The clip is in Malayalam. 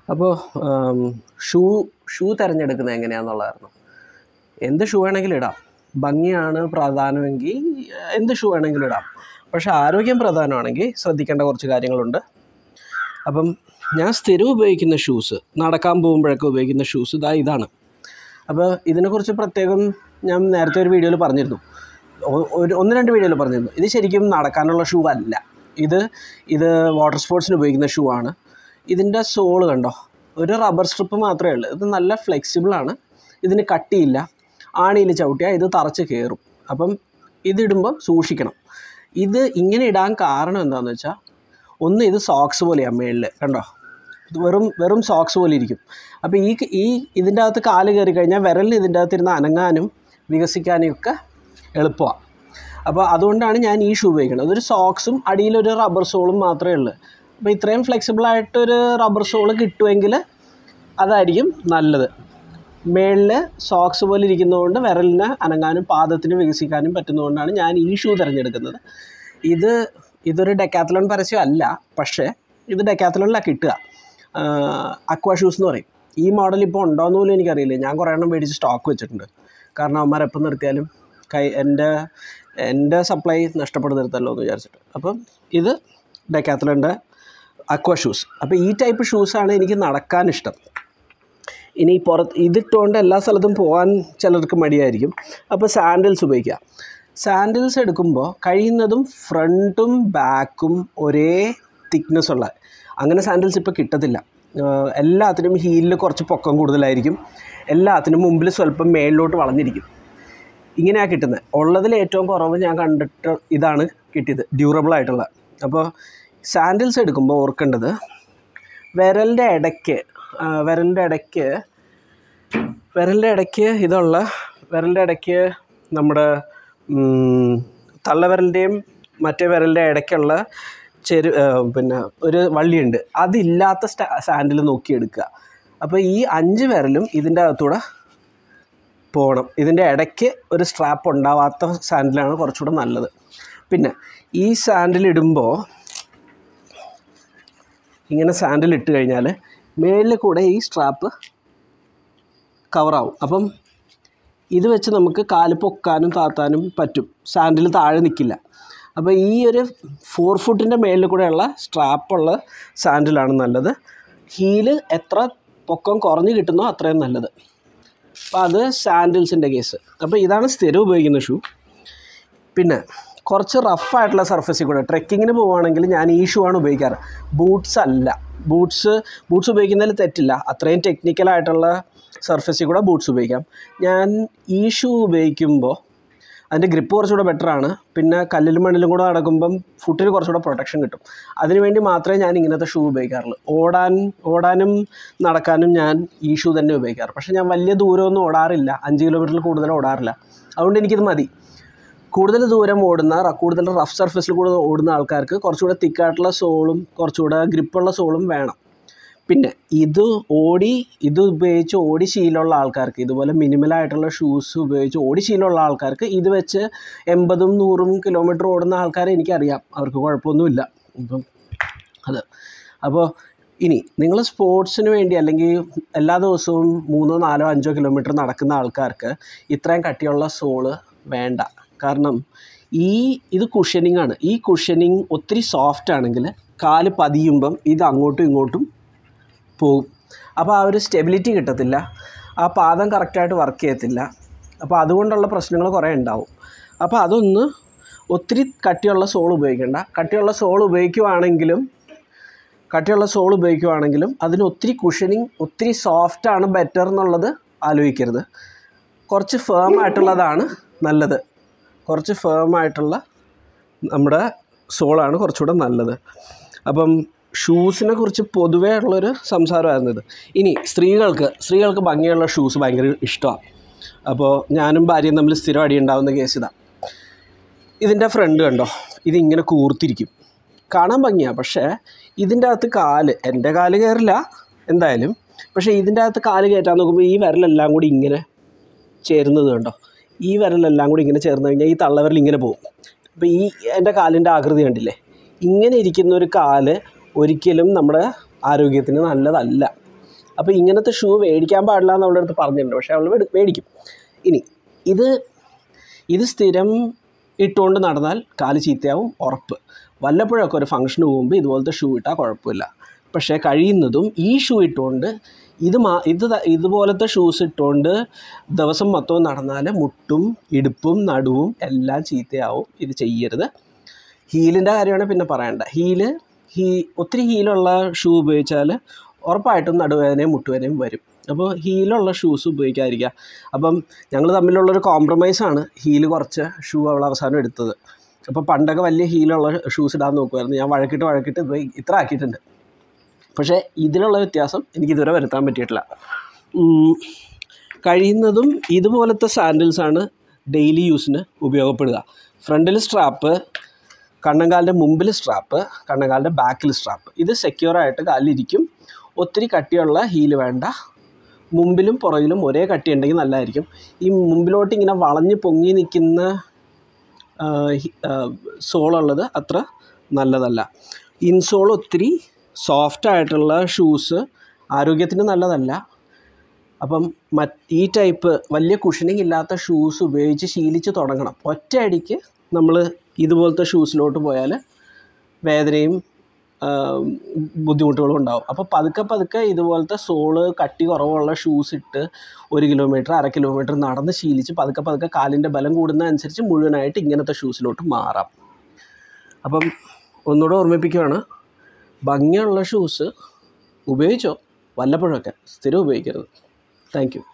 അപ്പോൾ ഷൂ ഷൂ തിരഞ്ഞെടുക്കുന്നത് എങ്ങനെയാണെന്നുള്ളതായിരുന്നു എന്ത് ഷൂ വേണമെങ്കിലും ഇടാം ഭംഗിയാണ് പ്രധാനമെങ്കിൽ എന്ത് ഷൂ വേണമെങ്കിലും ഇടാം പക്ഷേ ആരോഗ്യം പ്രധാനമാണെങ്കിൽ ശ്രദ്ധിക്കേണ്ട കുറച്ച് കാര്യങ്ങളുണ്ട് അപ്പം ഞാൻ സ്ഥിരം ഉപയോഗിക്കുന്ന ഷൂസ് നടക്കാൻ പോകുമ്പോഴൊക്കെ ഉപയോഗിക്കുന്ന ഷൂസ് ഇതാ ഇതാണ് അപ്പോൾ ഇതിനെക്കുറിച്ച് പ്രത്യേകം ഞാൻ നേരത്തെ ഒരു വീഡിയോയിൽ പറഞ്ഞിരുന്നു ഒ- ഒരു ഒന്ന് രണ്ട് വീഡിയോയിൽ പറഞ്ഞിരുന്നു ഇത് ശരിക്കും നടക്കാനുള്ള ഷൂ അല്ല ഇത് ഇത് വാട്ടർ സ്പോർട്സിന് ഉപയോഗിക്കുന്ന ഷൂ ആണ് ഇതിൻ്റെ സോള് കണ്ടോ ഒരു റബ്ബർ സ്ട്രിപ്പ് മാത്രമേ ഉള്ളൂ ഇത് നല്ല ഫ്ലെക്സിബിളാണ് ഇതിന് കട്ടിയില്ല ആണിയിൽ ചവിട്ടിയാൽ ഇത് തറച്ച് കയറും അപ്പം ഇതിടുമ്പോൾ സൂക്ഷിക്കണം ഇത് ഇങ്ങനെ ഇടാൻ കാരണം എന്താണെന്ന് വെച്ചാൽ ഒന്ന് ഇത് സോക്സ് പോലെയാണ് മേളിൽ കണ്ടോ ഇത് വെറും വെറും സോക്സ് പോലെ ഇരിക്കും അപ്പോൾ ഈ ഈ ഇതിൻ്റെ അകത്ത് കാല് കയറി കഴിഞ്ഞാൽ വിരലിന് ഇതിൻ്റെ അകത്തിരുന്ന് അനങ്ങാനും വികസിക്കാനും ഒക്കെ എളുപ്പമാണ് അപ്പോൾ അതുകൊണ്ടാണ് ഞാൻ ഈ ഷൂ ഉപയോഗിക്കുന്നത് അതൊരു സോക്സും അടിയിലൊരു റബ്ബർ സോളും മാത്രമേ ഉള്ളൂ അപ്പോൾ ഇത്രയും ഫ്ലെക്സിബിൾ ആയിട്ടൊരു റബ്ബർ സോള് കിട്ടുമെങ്കിൽ അതായിരിക്കും നല്ലത് മേളിൽ സോക്സ് പോലെ ഇരിക്കുന്നതുകൊണ്ട് വിരലിന് അനങ്ങാനും പാദത്തിന് വികസിക്കാനും പറ്റുന്നതുകൊണ്ടാണ് ഞാൻ ഈ ഷൂ തിരഞ്ഞെടുക്കുന്നത് ഇത് ഇതൊരു ഡെക്കാത്തലോൺ പരസ്യം അല്ല പക്ഷേ ഇത് ഡെക്കാത്തലോണിലാണ് കിട്ടുക അക്വാ ഷൂസ് എന്ന് പറയും ഈ മോഡൽ ഇപ്പോൾ ഉണ്ടോയെന്ന് പോലും എനിക്കറിയില്ല ഞാൻ കുറേ എണ്ണം മേടിച്ച് സ്റ്റോക്ക് വെച്ചിട്ടുണ്ട് കാരണം അവന്മാർ എപ്പം നിർത്തിയാലും കൈ എൻ്റെ എൻ്റെ സപ്ലൈ നഷ്ടപ്പെടുത്തരുതല്ലോ എന്ന് വിചാരിച്ചിട്ട് അപ്പം ഇത് ഡെക്കാത്തലോൻ്റെ അക്വാ ഷൂസ് അപ്പോൾ ഈ ടൈപ്പ് ഷൂസാണ് എനിക്ക് നടക്കാൻ ഇഷ്ടം ഇനി പുറത്ത് ഇതിട്ടുകൊണ്ട് എല്ലാ സ്ഥലത്തും പോകാൻ ചിലർക്ക് മടിയായിരിക്കും അപ്പോൾ സാൻഡിൽസ് ഉപയോഗിക്കുക സാൻഡിൽസ് എടുക്കുമ്പോൾ കഴിയുന്നതും ഫ്രണ്ടും ബാക്കും ഒരേ തിക്നെസ് ഉള്ള അങ്ങനെ സാൻഡിൽസ് ഇപ്പോൾ കിട്ടത്തില്ല ആഹ് എല്ലാത്തിനും ഹീലിൽ കുറച്ച് പൊക്കം കൂടുതലായിരിക്കും എല്ലാത്തിനും മുമ്പിൽ സ്വല്പം മേളിലോട്ട് വളഞ്ഞിരിക്കും ഇങ്ങനെയാണ് കിട്ടുന്നത് ഉള്ളതിൽ ഏറ്റവും കുറവ് ഞാൻ കണ്ടിട്ട് ഇതാണ് കിട്ടിയത് ഡ്യൂറബിൾ ആയിട്ടുള്ള അപ്പോൾ സാൻഡിൽസ് എടുക്കുമ്പോൾ ഓർക്കേണ്ടത് വിരലിൻ്റെ ഇടയ്ക്ക് ആ, വിരലിൻ്റെ ഇടയ്ക്ക് വിരലിൻ്റെ ഇടയ്ക്ക് ഇതുള്ള വിരലിൻ്റെ ഇടയ്ക്ക് നമ്മുടെ ഉം, തള്ളവിരലിൻ്റെയും മറ്റേ വിരലിൻ്റെ ഇടയ്ക്കുള്ള ചെരു ആ, പിന്നെ ഒരു വള്ളിയുണ്ട് അതില്ലാത്ത സ്റ്റാ സാൻഡിൽ നോക്കിയെടുക്കുക അപ്പോൾ ഈ അഞ്ച് വിരലും ഇതിൻ്റെ അകത്തൂടെ പോകണം ഇതിൻ്റെ ഇടയ്ക്ക് ഒരു സ്ട്രാപ്പ് ഉണ്ടാവാത്ത സാൻഡിലാണ് കുറച്ചുകൂടെ നല്ലത് പിന്നെ ഈ സാൻഡിൽ ഇടുമ്പോൾ ഇങ്ങനെ സാൻഡിൽ ഇട്ട് കഴിഞ്ഞാൽ മേളിൽ കൂടെ ഈ സ്ട്രാപ്പ് കവറാവും അപ്പം ഇത് വെച്ച് നമുക്ക് കാല് പൊക്കാനും താത്താനും പറ്റും സാൻഡിൽ താഴെ നിൽക്കില്ല അപ്പോൾ ഈ ഒരു ഫോർ ഫുട്ടിൻ്റെ മേളിൽ കൂടെയുള്ള സ്ട്രാപ്പുള്ള സാൻഡിലാണ് നല്ലത് ഹീല് എത്ര പൊക്കം കുറഞ്ഞ് കിട്ടുന്നോ അത്രയും നല്ലത് അപ്പോൾ അത് സാൻഡിൽസിൻ്റെ കേസ് അപ്പോൾ ഇതാണ് സ്ഥിരം ഉപയോഗിക്കുന്ന ഷൂ പിന്നെ കുറച്ച് റഫായിട്ടുള്ള സർഫസിൽ കൂടെ ട്രെക്കിങ്ങിന് പോവുകയാണെങ്കിൽ ഞാൻ ഈ ഷൂ ആണ് ഉപയോഗിക്കാറ് ബൂട്ട്സ് അല്ല ബൂട്ട്സ് ബൂട്ട്സ് ഉപയോഗിക്കുന്നതിൽ തെറ്റില്ല അത്രയും ടെക്നിക്കലായിട്ടുള്ള സർഫസിൽ കൂടെ ബൂട്ട്സ് ഉപയോഗിക്കാം ഞാൻ ഈ ഷൂ ഉപയോഗിക്കുമ്പോൾ അതിൻ്റെ ഗ്രിപ്പ് കുറച്ചുകൂടെ ബെറ്ററാണ് പിന്നെ കല്ലിലും മണ്ണിലും കൂടെ നടക്കുമ്പം ഫുട്ടിന് കുറച്ചുകൂടെ പ്രൊട്ടക്ഷൻ കിട്ടും അതിനുവേണ്ടി മാത്രമേ ഞാൻ ഇങ്ങനത്തെ ഷൂ ഉപയോഗിക്കാറുള്ളൂ ഓടാൻ ഓടാനും നടക്കാനും ഞാൻ ഈ ഷൂ തന്നെ ഉപയോഗിക്കാറ് പക്ഷേ ഞാൻ വലിയ ദൂരമൊന്നും ഓടാറില്ല അഞ്ച് കിലോമീറ്ററിൽ കൂടുതൽ ഓടാറില്ല അതുകൊണ്ട് എനിക്കിത് മതി കൂടുതൽ ദൂരം ഓടുന്ന റ- കൂടുതൽ റഫ് സർഫസിൽ കൂടെ ഓടുന്ന ആൾക്കാർക്ക് കുറച്ചുകൂടെ തിക്കായിട്ടുള്ള സോളും കുറച്ചുകൂടെ ഗ്രിപ്പുള്ള സോളും വേണം പിന്നെ ഇത് ഓടി ഇത് ഉപയോഗിച്ച് ഓടി ശീലമുള്ള ആൾക്കാർക്ക് ഇതുപോലെ മിനിമലായിട്ടുള്ള ഷൂസ് ഉപയോഗിച്ച് ഓടി ശീലമുള്ള ആൾക്കാർക്ക് ഇത് വെച്ച് എൺപതും നൂറും കിലോമീറ്റർ ഓടുന്ന ആൾക്കാരെ എനിക്കറിയാം അവർക്ക് കുഴപ്പമൊന്നുമില്ല ഇപ്പം അത് അപ്പോൾ ഇനി നിങ്ങൾ സ്പോർട്സിന് വേണ്ടി അല്ലെങ്കിൽ എല്ലാ ദിവസവും മൂന്നോ നാലോ അഞ്ചോ കിലോമീറ്റർ നടക്കുന്ന ആൾക്കാർക്ക് ഇത്രയും കട്ടിയുള്ള സോള് വേണ്ട കാരണം ഈ ഇത് കുഷനിങ് ആണ് ഈ കുഷനിങ് ഒത്തിരി സോഫ്റ്റ് ആണെങ്കിൽ കാല് പതിയുമ്പം ഇത് അങ്ങോട്ടും ഇങ്ങോട്ടും പോകും അപ്പോൾ ആ ഒരു സ്റ്റെബിലിറ്റി കിട്ടത്തില്ല ആ പാദം കറക്റ്റായിട്ട് വർക്ക് ചെയ്യത്തില്ല അപ്പോൾ അതുകൊണ്ടുള്ള പ്രശ്നങ്ങൾ കുറേ ഉണ്ടാവും അപ്പോൾ അതൊന്ന് ഒത്തിരി കട്ടിയുള്ള സോൾ ഉപയോഗിക്കേണ്ട കട്ടിയുള്ള സോൾ ഉപയോഗിക്കുവാണെങ്കിലും കട്ടിയുള്ള സോൾ ഉപയോഗിക്കുവാണെങ്കിലും അതിന് ഒത്തിരി കുഷനിങ് ഒത്തിരി സോഫ്റ്റ് ആണ് ബെറ്റർ എന്നുള്ളത് ആലോചിക്കരുത് കുറച്ച് ഫേം ആയിട്ടുള്ളതാണ് നല്ലത് കുറച്ച് ഫേം ആയിട്ടുള്ള നമ്മുടെ സോളാണ് കുറച്ചുകൂടെ നല്ലത് അപ്പം ഷൂസിനെ കുറിച്ച് പൊതുവേ ഉള്ളൊരു സംസാരമായിരുന്നു ഇത് ഇനി സ്ത്രീകൾക്ക് സ്ത്രീകൾക്ക് ഭംഗിയുള്ള ഷൂസ് ഭയങ്കര ഇഷ്ടമാണ് അപ്പോൾ ഞാനും ഭാര്യയും തമ്മിൽ സ്ഥിരം അടിയുണ്ടാവുന്ന കേസ് ഇതാണ് ഇതിൻ്റെ ഫ്രണ്ട് കണ്ടോ ഇതിങ്ങനെ കൂർത്തിരിക്കും കാണാൻ ഭംഗിയാണ് പക്ഷേ ഇതിൻ്റെ അകത്ത് കാല് എൻ്റെ കാല് കയറില്ല എന്തായാലും പക്ഷേ ഇതിൻ്റെ അകത്ത് കാല് കയറ്റാൻ നോക്കുമ്പോൾ ഈ വിരലെല്ലാം കൂടി ഇങ്ങനെ ചേരുന്നത് കണ്ടോ ഈ വിരലെല്ലാം കൂടി ഇങ്ങനെ ചേർന്ന് കഴിഞ്ഞാൽ ഈ തള്ളവിരൽ ഇങ്ങനെ പോകും അപ്പോൾ ഈ എൻ്റെ കാലിൻ്റെ ആകൃതി കണ്ടില്ലേ ഇങ്ങനെ ഇരിക്കുന്ന ഒരു കാല് ഒരിക്കലും നമ്മുടെ ആരോഗ്യത്തിന് നല്ലതല്ല അപ്പോൾ ഇങ്ങനത്തെ ഷൂ മേടിക്കാൻ പാടില്ല എന്ന് അവളുടെ അടുത്ത് പറഞ്ഞിട്ടുണ്ട് പക്ഷേ അവൾ മേടി- മേടിക്കും ഇനി ഇത് ഇത് സ്ഥിരം ഇട്ടുകൊണ്ട് നടന്നാൽ കാല് ചീത്തയാവും ഉറപ്പ് വല്ലപ്പോഴൊക്കെ ഒരു ഫംഗ്ഷന് പോകുമ്പോൾ ഇതുപോലത്തെ ഷൂ ഇട്ടാൽ കുഴപ്പമില്ല പക്ഷേ കഴിയുന്നതും ഈ ഷൂ ഇട്ടുകൊണ്ട് ഇത് മാ ഇത് ത- ഇതുപോലത്തെ ഷൂസ് ഇട്ടുകൊണ്ട് ദിവസം മൊത്തവും നടന്നാൽ മുട്ടും ഇടുപ്പും നടുവും എല്ലാം ചീത്തയാവും ഇത് ചെയ്യരുത് ഹീലിൻ്റെ കാര്യമാണ് പിന്നെ പറയണ്ട ഹീല് ഹീ ഒത്തിരി ഹീലുള്ള ഷൂ ഉപയോഗിച്ചാൽ ഉറപ്പായിട്ടും നടുവേദനയും മുട്ടുവേദനയും വരും അപ്പോൾ ഹീലുള്ള ഷൂസ് ഉപയോഗിക്കാതിരിക്കുക അപ്പം ഞങ്ങൾ തമ്മിലുള്ളൊരു കോംപ്രമൈസാണ് ഹീല് കുറച്ച് ഷൂ അവൾ അവസാനം എടുത്തത് അപ്പോൾ പണ്ടൊക്കെ വലിയ ഹീലുള്ള ഷൂസ് ഇടാൻ നോക്കുമായിരുന്നു ഞാൻ വഴക്കിട്ട് വഴക്കിട്ട് ഇത് ഇത്ര ആക്കിയിട്ടുണ്ട് പക്ഷേ ഇതിലുള്ള വ്യത്യാസം എനിക്ക് ഇതുവരെ വരുത്താൻ പറ്റിയിട്ടില്ല ഉം, കഴിയുന്നതും ഇതുപോലത്തെ സാൻഡിൽസാണ് ഡെയിലി യൂസിന് ഉപയോഗപ്പെടുക ഫ്രണ്ടിൽ സ്ട്രാപ്പ് കണ്ണങ്കാലിൻ്റെ മുമ്പിൽ സ്ട്രാപ്പ് കണ്ണങ്കാലിൻ്റെ ബാക്കിൽ സ്ട്രാപ്പ് ഇത് secure ആയിട്ട് കാലിലിരിക്കും ഒത്തിരി കട്ടിയുള്ള ഹീല് വേണ്ട മുമ്പിലും പുറകിലും ഒരേ കട്ടി ഉണ്ടെങ്കിൽ നല്ലതായിരിക്കും ഈ മുമ്പിലോട്ട് ഇങ്ങനെ വളഞ്ഞ് പൊങ്ങി നിൽക്കുന്ന സോളുള്ളത് അത്ര നല്ലതല്ല ഇൻസോൾ ഒത്തിരി സോഫ്റ്റ് ആയിട്ടുള്ള ഷൂസ് ആരോഗ്യത്തിന് നല്ലതല്ല അപ്പം മറ്റ് ഈ ടൈപ്പ് വലിയ കുഷനിങ് ഇല്ലാത്ത ഷൂസ് ഉപയോഗിച്ച് ശീലിച്ച് തുടങ്ങണം ഒറ്റയടിക്ക് നമ്മൾ ഇതുപോലത്തെ ഷൂസിലോട്ട് പോയാൽ വേദനയും ആ, ബുദ്ധിമുട്ടുകളും ഉണ്ടാവും അപ്പോൾ പതുക്കെ പതുക്കെ ഇതുപോലത്തെ സോള് കട്ടി കുറവുള്ള ഷൂസ് ഇട്ട് ഒരു കിലോമീറ്റർ അര കിലോമീറ്റർ നടന്ന് ശീലിച്ച് പതുക്കെ പതുക്കെ കാലിൻ്റെ ബലം കൂടുന്നതനുസരിച്ച് മുഴുവനായിട്ട് ഇങ്ങനത്തെ ഷൂസിലോട്ട് മാറാം അപ്പം ഒന്നുകൂടെ ഓർമ്മിപ്പിക്കുകയാണ് ഭംഗിയുള്ള ഷൂസ് ഉപയോഗിച്ചോ വല്ലപ്പോഴൊക്കെ സ്ഥിരം ഉപയോഗിക്കരുത് താങ്ക് യു